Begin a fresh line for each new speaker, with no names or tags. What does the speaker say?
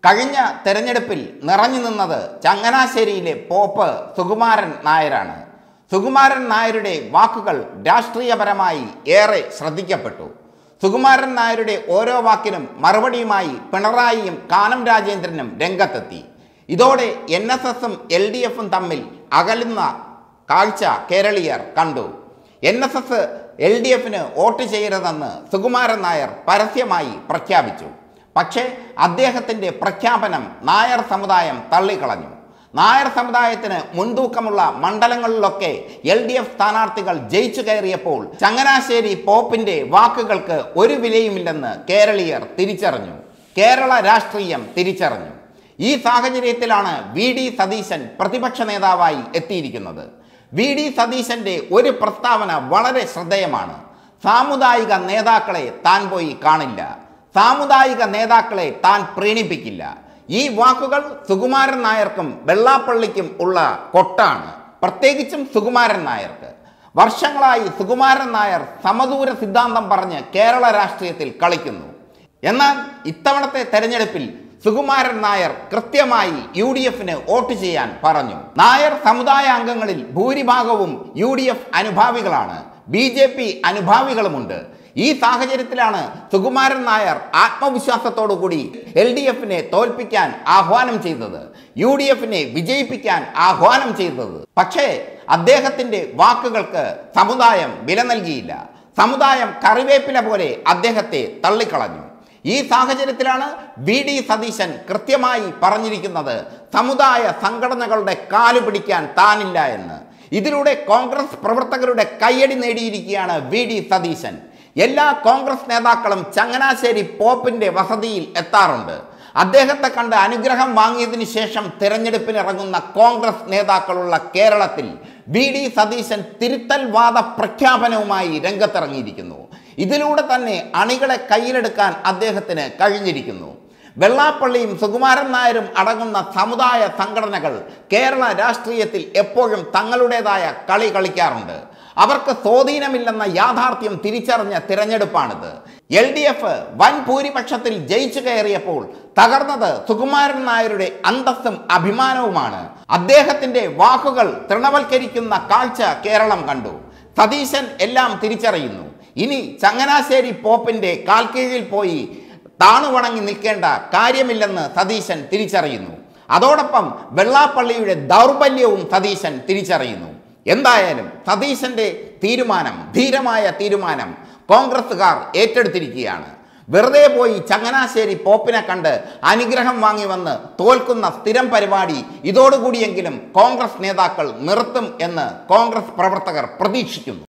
കഴിഞ്ഞ തെരഞ്ഞെടുപ്പിൽ നിറഞ്ഞു നിന്നത് ചങ്ങനാശ്ശേരിയിലെ പോപ്പ് സുകുമാരൻ നായരാണ് സുകുമാരൻ നായരുടെ വാക്കുകൾ രാഷ്ട്രീയപരമായി ഏറെ ശ്രദ്ധിക്കപ്പെട്ടു സുകുമാരൻ നായരുടെ ഓരോ വാക്കിനും മറുപടിയുമായി പിണറായിയും കാനം രാജേന്ദ്രനും രംഗത്തെത്തി ഇതോടെ എൻ എസ് എസും എൽ ഡി എഫും തമ്മിൽ അകലുന്ന കാഴ്ച കേരളീയർ കണ്ടു N S S L D എഫിന് വോട്ട് ചെയ്യരുതെന്ന് സുകുമാരൻ നായർ പരസ്യമായി പ്രഖ്യാപിച്ചു പക്ഷേ അദ്ദേഹത്തിൻ്റെ പ്രഖ്യാപനം നായർ സമുദായം തള്ളിക്കളഞ്ഞു നായർ സമുദായത്തിന് മുൻതൂക്കമുള്ള മണ്ഡലങ്ങളിലൊക്കെ എൽ ഡി എഫ് സ്ഥാനാർത്ഥികൾ ജയിച്ചു കയറിയപ്പോൾ ചങ്ങനാശ്ശേരി പോപ്പിന്റെ വാക്കുകൾക്ക് ഒരു വിലയുമില്ലെന്ന് കേരളീയർ തിരിച്ചറിഞ്ഞു കേരള രാഷ്ട്രീയം തിരിച്ചറിഞ്ഞു ഈ സാഹചര്യത്തിലാണ് വി ഡി സതീശൻ പ്രതിപക്ഷ നേതാവായി എത്തിയിരിക്കുന്നത് വി ഡി സതീശന്റെ ഒരു പ്രസ്താവന വളരെ ശ്രദ്ധേയമാണ് സാമുദായിക നേതാക്കളെ താൻ പോയി കാണില്ല സാമുദായിക നേതാക്കളെ താൻ പ്രീണിപ്പിക്കില്ല ഈ വാക്കുകൾ സുകുമാരൻ നായർക്കും വെള്ളാപ്പള്ളിക്കും ഉള്ള കൊട്ടാണ് പ്രത്യേകിച്ചും സുകുമാരൻ നായർക്ക് വർഷങ്ങളായി സുകുമാരൻ നായർ സമദൂര സിദ്ധാന്തം പറഞ്ഞ് കേരള രാഷ്ട്രീയത്തിൽ കളിക്കുന്നു എന്നാൽ ഇത്തവണത്തെ തെരഞ്ഞെടുപ്പിൽ സുകുമാരൻ നായർ കൃത്യമായി യു ഡി എഫിന് വോട്ട് ചെയ്യാൻ പറഞ്ഞു നായർ സമുദായ അംഗങ്ങളിൽ ഭൂരിഭാഗവും യു ഡി എഫ് അനുഭാവികളാണ് ബി ജെ പി അനുഭാവികളുമുണ്ട് ഈ സാഹചര്യത്തിലാണ് സുകുമാരൻ നായർ ആത്മവിശ്വാസത്തോടുകൂടി എൽ ഡി എഫിനെ തോൽപ്പിക്കാൻ ആഹ്വാനം ചെയ്തത് യു ഡി എഫിനെ വിജയിപ്പിക്കാൻ ആഹ്വാനം ചെയ്തത് പക്ഷേ അദ്ദേഹത്തിന്റെ വാക്കുകൾക്ക് സമുദായം വില നൽകിയില്ല സമുദായം കറിവേപ്പില പോലെ അദ്ദേഹത്തെ തള്ളിക്കളഞ്ഞു ഈ സാഹചര്യത്തിലാണ് വി ഡി സതീശൻ കൃത്യമായി പറഞ്ഞിരിക്കുന്നത് സമുദായ സംഘടനകളുടെ കാലു പിടിക്കാൻ താനില്ല എന്ന് ഇതിലൂടെ കോൺഗ്രസ് പ്രവർത്തകരുടെ കയ്യടി നേടിയിരിക്കുകയാണ് വി ഡി സതീശൻ എല്ലാ കോൺഗ്രസ് നേതാക്കളും ചങ്ങനാശ്ശേരി പോപ്പിന്റെ വസതിയിൽ എത്താറുണ്ട് അദ്ദേഹത്തെ കണ്ട് അനുഗ്രഹം വാങ്ങിയതിനു ശേഷം തിരഞ്ഞെടുപ്പിന് ഇറങ്ങുന്ന കോൺഗ്രസ് നേതാക്കളുള്ള കേരളത്തിൽ വി ഡി സതീശൻ തിരുത്തൽ വാദ പ്രഖ്യാപനവുമായി രംഗത്തിറങ്ങിയിരിക്കുന്നു ഇതിലൂടെ തന്നെ അണികളെ കയ്യിലെടുക്കാൻ അദ്ദേഹത്തിന് കഴിഞ്ഞിരിക്കുന്നു വെള്ളാപ്പള്ളിയും സുകുമാരൻ നായരും അടങ്ങുന്ന സമുദായ സംഘടനകൾ കേരള രാഷ്ട്രീയത്തിൽ എപ്പോഴും തങ്ങളുടേതായ കളി കളിക്കാറുണ്ട് അവർക്ക് സ്വാധീനമില്ലെന്ന യാഥാർത്ഥ്യം തിരിച്ചറിഞ്ഞ തിരഞ്ഞെടുപ്പാണിത് എൽ ഡി എഫ് വൻ ഭൂരിപക്ഷത്തിൽ ജയിച്ചു കയറിയപ്പോൾ തകർന്നത് സുകുമാരൻ നായരുടെ അന്തസ്സും അഭിമാനവുമാണ് അദ്ദേഹത്തിന്റെ വാക്കുകൾ തൃണവൽക്കരിക്കുന്ന കാഴ്ച കേരളം കണ്ടു സതീശൻ എല്ലാം തിരിച്ചറിയുന്നു ഇനി ചങ്ങനാശ്ശേരി പോപ്പിന്റെ കാൽക്കീഴിൽ പോയി താണുവണങ്ങി നിൽക്കേണ്ട കാര്യമില്ലെന്ന് സതീശൻ തിരിച്ചറിയുന്നു അതോടൊപ്പം വെള്ളാപ്പള്ളിയുടെ ദൗർബല്യവും സതീശൻ തിരിച്ചറിയുന്നു എന്തായാലും സതീശന്റെ തീരുമാനം ധീരമായ തീരുമാനം കോൺഗ്രസ്സുകാർ ഏറ്റെടുത്തിരിക്കുകയാണ് വെറുതെ പോയി ചങ്ങനാശ്ശേരി പോപ്പിനെ കണ്ട് അനുഗ്രഹം വാങ്ങി വന്ന് തോൽക്കുന്ന സ്ഥിരം പരിപാടി ഇതോടുകൂടിയെങ്കിലും കോൺഗ്രസ് നേതാക്കൾ നിർത്തും എന്ന് കോൺഗ്രസ് പ്രവർത്തകർ പ്രതീക്ഷിക്കുന്നു